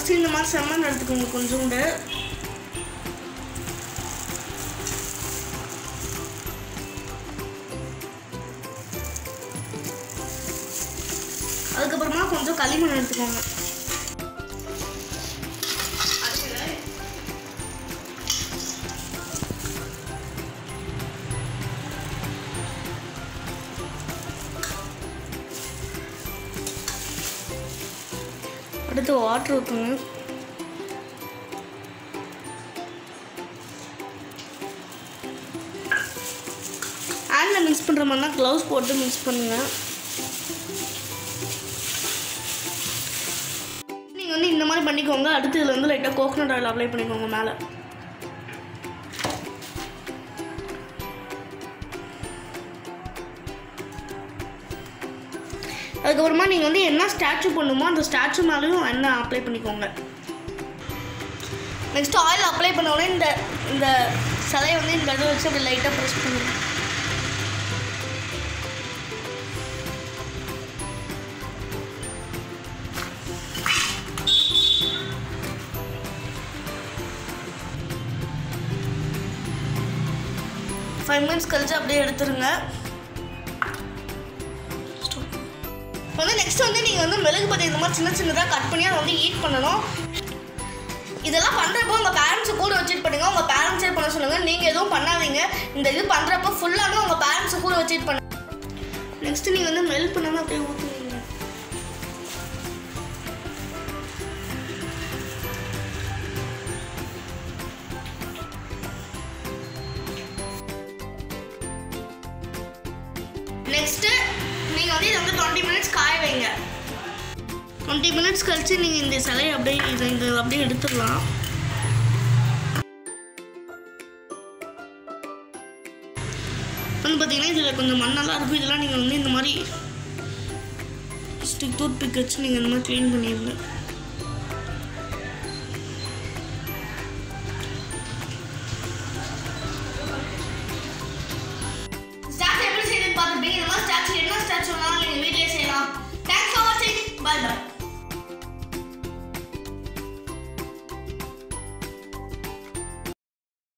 first இந்த மாதிரி செம்மண் எடுத்துக்கோங்க கொஞ்சோண்டு அதுக்கப்புறமா கொஞ்சம் களிமண் எடுத்துக்கோங்க அடுத்து வாட்டர் ஊற்றுங்க ஹேண்டில் மிக்ஸ் பண்ணுற மாதிரினா க்ளவுஸ் போட்டு மிக்ஸ் பண்ணுங்க நீங்கள் வந்து இந்த மாதிரி பண்ணிக்கோங்க அடுத்து இதில் வந்து லைட்டாக கோகனட் ஆயில் அப்ளை பண்ணிக்கோங்க மேலே அதுக்கப்புறமா நீங்கள் வந்து என்ன ஸ்டாச்சு பண்ணுமோ அந்த ஸ்டாச்சு மேலேயும் எண்ணெய் அப்ளை பண்ணிக்கோங்க நெக்ஸ்ட் ஆயில் அப்ளை பண்ண உடனே இந்த இந்த சிலையை வந்து இந்த இடத்துல வச்சு அப்படி லைட்டாக ப்ரெஸ் பண்ணுங்க ஃபைவ் மினிட்ஸ் கழிச்சு அப்படியே எடுத்துருங்க இப்போ வந்து நெக்ஸ்ட் வந்து நீங்கள் வந்து மெழுகு பத்தி இந்த மாதிரி சின்ன சின்னதாக கட் பண்ணி அதை வந்து ஈட் பண்ணணும் இதெல்லாம் பண்ணுறப்போ உங்கள் பேரண்ட்ஸை கூட வச்சுட்டு பண்ணுங்க உங்கள் பேரண்ட்ஸே பண்ண சொல்லுங்கள் நீங்கள் எதுவும் பண்ணாதீங்க இந்த இது பண்ணுறப்போ ஃபுல்லாகவே உங்கள் பேரண்ட்ஸை கூட வச்சுட்டு பண்ண நெக்ஸ்ட் நீங்கள் வந்து மெல்ட் பண்ணாமல் அப்படியே ஊற்றுவீங்க நெக்ஸ்ட்டு நீங்கள் வந்து இதை வந்து டுவெண்ட்டி மினிட்ஸ் காய வைங்க டுவெண்ட்டி மினிட்ஸ் கழிச்சு நீங்கள் இந்த சிலையை அப்படியே இதை இந்த அப்படியே எடுத்துடலாம் வந்து பார்த்தீங்கன்னா இதில் கொஞ்சம் மண்ணெல்லாம் இருக்கும் இதெல்லாம் நீங்கள் வந்து இந்த மாதிரி ஸ்டிக் டூத் பிக் வச்சு நீங்கள் இந்த மாதிரி க்ளீன் பண்ணிடுங்க